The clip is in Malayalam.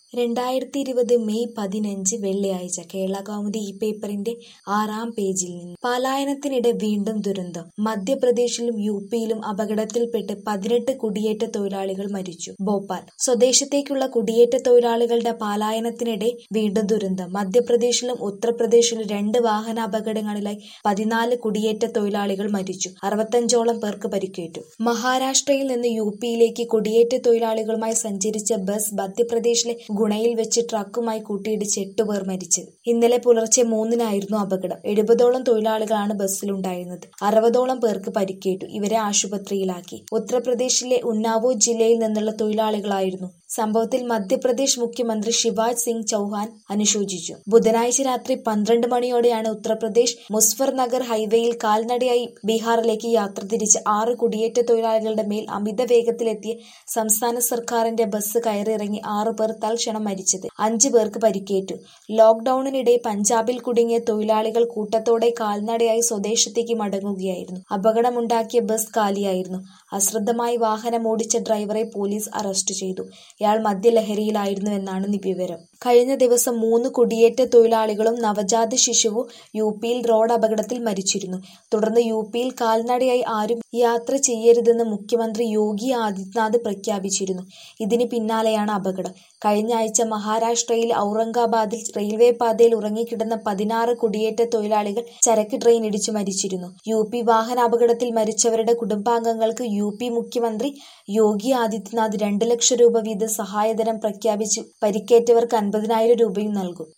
രണ്ടായിരത്തി ഇരുപത് മെയ് പതിനഞ്ച് വെള്ളിയാഴ്ച കേരളകൗമുദി ഈ പേപ്പറിന്റെ ആറാം പേജിൽ നിന്ന് പലായനത്തിനിടെ വീണ്ടും ദുരന്തം മധ്യപ്രദേശിലും യുപിയിലും അപകടത്തിൽപ്പെട്ട് പതിനെട്ട് കുടിയേറ്റ തൊഴിലാളികൾ മരിച്ചു ഭോപ്പാൽ സ്വദേശത്തേക്കുള്ള കുടിയേറ്റ തൊഴിലാളികളുടെ പലായനത്തിനിടെ വീണ്ടും ദുരന്തം മധ്യപ്രദേശിലും ഉത്തർപ്രദേശിലും രണ്ട് വാഹനാപകടങ്ങളിലായി പതിനാല് കുടിയേറ്റ തൊഴിലാളികൾ മരിച്ചു അറുപത്തഞ്ചോളം പേർക്ക് പരിക്കേറ്റു മഹാരാഷ്ട്രയിൽ നിന്ന് യു പിയിലേക്ക് കുടിയേറ്റ തൊഴിലാളികളുമായി സഞ്ചരിച്ച ബസ് മധ്യപ്രദേശിലെ ഗുണയിൽ വെച്ച് ട്രക്കുമായി കൂട്ടിയിടിച്ച് എട്ടുപേർ മരിച്ചത് ഇന്നലെ പുലർച്ചെ മൂന്നിനായിരുന്നു അപകടം എഴുപതോളം തൊഴിലാളികളാണ് ബസ്സിലുണ്ടായിരുന്നത് അറുപതോളം പേർക്ക് പരിക്കേറ്റു ഇവരെ ആശുപത്രിയിലാക്കി ഉത്തർപ്രദേശിലെ ഉന്നാവോ ജില്ലയിൽ നിന്നുള്ള തൊഴിലാളികളായിരുന്നു സംഭവത്തിൽ മധ്യപ്രദേശ് മുഖ്യമന്ത്രി ശിവരാജ് സിംഗ് ചൌഹാൻ അനുശോചിച്ചു ബുധനാഴ്ച രാത്രി പന്ത്രണ്ട് മണിയോടെയാണ് ഉത്തർപ്രദേശ് മുസ്ഫർ നഗർ ഹൈവേയിൽ കാൽനടയായി ബീഹാറിലേക്ക് യാത്ര തിരിച്ച് ആറ് കുടിയേറ്റ തൊഴിലാളികളുടെ മേൽ അമിത വേഗത്തിലെത്തിയ സംസ്ഥാന സർക്കാരിന്റെ ബസ് കയറിയിറങ്ങി ആറു പേർ തൽക്ഷണം മരിച്ചത് അഞ്ചു പേർക്ക് പരിക്കേറ്റു ലോക്ഡൌണിനിടെ പഞ്ചാബിൽ കുടുങ്ങിയ തൊഴിലാളികൾ കൂട്ടത്തോടെ കാൽനടയായി സ്വദേശത്തേക്ക് മടങ്ങുകയായിരുന്നു അപകടമുണ്ടാക്കിയ ബസ് കാലിയായിരുന്നു അശ്രദ്ധമായി വാഹനം ഓടിച്ച ഡ്രൈവറെ പോലീസ് അറസ്റ്റ് ചെയ്തു ഇയാൾ മദ്യലഹരിയിലായിരുന്നുവെന്നാണ് വിവരം കഴിഞ്ഞ ദിവസം മൂന്ന് കുടിയേറ്റ തൊഴിലാളികളും നവജാത ശിശുവും യു പിയിൽ റോഡ് അപകടത്തിൽ മരിച്ചിരുന്നു തുടർന്ന് യു പിയിൽ കാൽനടയായി ആരും യാത്ര ചെയ്യരുതെന്ന് മുഖ്യമന്ത്രി യോഗി ആദിത്യനാഥ് പ്രഖ്യാപിച്ചിരുന്നു ഇതിന് പിന്നാലെയാണ് അപകടം കഴിഞ്ഞ ആഴ്ച മഹാരാഷ്ട്രയിൽ ഔറംഗാബാദിൽ റെയിൽവേ പാതയിൽ ഉറങ്ങിക്കിടന്ന പതിനാറ് കുടിയേറ്റ തൊഴിലാളികൾ ചരക്ക് ട്രെയിൻ ഇടിച്ചു മരിച്ചിരുന്നു യു പി വാഹനാപകടത്തിൽ മരിച്ചവരുടെ കുടുംബാംഗങ്ങൾക്ക് യു പി മുഖ്യമന്ത്രി യോഗി ആദിത്യനാഥ് രണ്ട് ലക്ഷം രൂപ വീതം സഹായധനം പ്രഖ്യാപിച്ചു പരിക്കേറ്റവർക്ക് അൻപതിനായിരം രൂപയും നൽകും